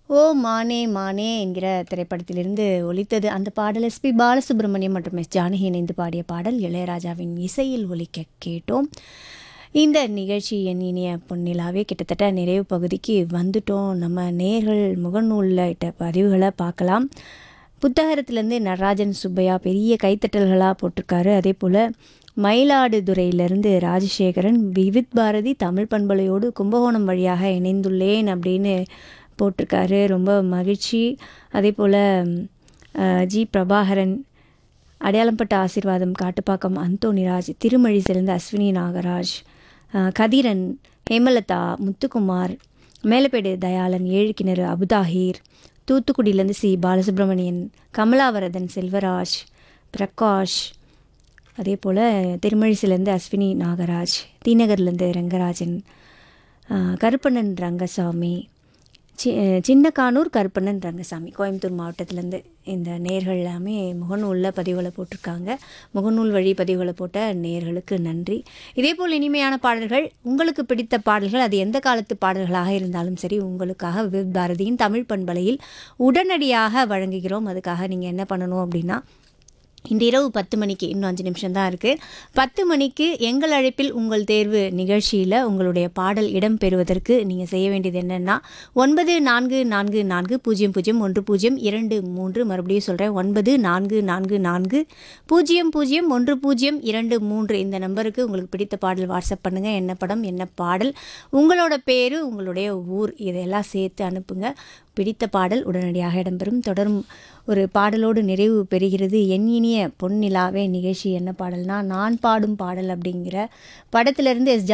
ஓ மானே மானே என்கிற திரைப்படத்திலிருந்து ஒலித்தது அந்த பாடல் எஸ்பி பாலசுப்ரமணியம் மற்றும் எஸ் ஜானகி இணைந்து பாடிய பாடல் இளையராஜாவின் இசையில் ஒலிக்க கேட்டோம் இந்த நிகழ்ச்சி என் இனிய பொன்னிலாவே கிட்டத்தட்ட நிறைவு பகுதிக்கு வந்துட்டோம் நம்ம நேர்கள் முகநூலில் இட்ட பதிவுகளை பார்க்கலாம் புத்தகத்திலேருந்து நடராஜன் சுப்பையா பெரிய கைத்தட்டல்களாக போட்டிருக்காரு அதே போல் மயிலாடுதுறையிலிருந்து ராஜசேகரன் விவித் பாரதி தமிழ் பண்பலையோடு கும்பகோணம் வழியாக இணைந்துள்ளேன் அப்படின்னு போட்டிருக்காரு ரொம்ப மகிழ்ச்சி அதே போல் ஜி பிரபாகரன் அடையாளம்பட்ட ஆசீர்வாதம் காட்டுப்பாக்கம் அந்தோணிராஜ் திருமழி சிறந்த அஸ்வினி நாகராஜ் அஹ், கதிரன் ஹேமலதா முத்துக்குமார் மேலப்பேடு தயாளன் ஏழு கிணறு அபுதாஹீர் தூத்துக்குடியிலேருந்து சி பாலசுப்ரமணியன் கமலாவரதன் செல்வராஜ் பிரகாஷ் அதே போல் திருமழிசிலேருந்து அஸ்வினி நாகராஜ் தீநகர்லேருந்து ரங்கராஜன் அஹ், கருப்பண்ணன் ரங்கசாமி சி சின்னக்கானூர் கருப்பண்ணன் ரங்கசாமி கோயம்புத்தூர் மாவட்டத்திலேருந்து இந்த நேர்கள் எல்லாமே முகநூலில் பதிவுகளை போட்டிருக்காங்க முகநூல் வழி பதிவுகளை போட்ட நேர்களுக்கு நன்றி இதேபோல் இனிமையான பாடல்கள் உங்களுக்கு பிடித்த பாடல்கள் அது எந்த காலத்து பாடல்களாக இருந்தாலும் சரி உங்களுக்காக வித் பாரதியின் தமிழ் பண்பலையில் உடனடியாக வழங்குகிறோம் அதுக்காக நீங்கள் என்ன பண்ணணும் அப்படின்னா இன்று இரவு பத்து மணிக்கு இன்னும் அஞ்சு நிமிஷம் தான் இருக்குது பத்து மணிக்கு எங்கள் அழைப்பில் உங்கள் தேர்வு நிகழ்ச்சியில் உங்களுடைய பாடல் இடம் பெறுவதற்கு நீங்கள் செய்ய வேண்டியது என்னென்னா ஒன்பது நான்கு நான்கு நான்கு பூஜ்ஜியம் பூஜ்ஜியம் ஒன்று பூஜ்ஜியம் இரண்டு மூன்று மறுபடியும் சொல்கிறேன் ஒன்பது நான்கு நான்கு நான்கு பூஜ்ஜியம் பூஜ்ஜியம் ஒன்று பூஜ்ஜியம் இரண்டு மூன்று இந்த நம்பருக்கு உங்களுக்கு பிடித்த பாடல் வாட்ஸ்அப் பண்ணுங்கள் என்ன படம் என்ன பாடல் உங்களோட பேர் உங்களுடைய ஊர் இதையெல்லாம் சேர்த்து அனுப்புங்க பிடித்த பாடல் உடனடியாக இடம்பெறும் தொடரும் ஒரு பாடலோடு நிறைவு பெறுகிறது என் இனிய பொன்னிலாவே நிகழ்ச்சி என்ன பாடல்னா நான் பாடும் பாடல் அப்படிங்கிற படத்திலிருந்து எஸ்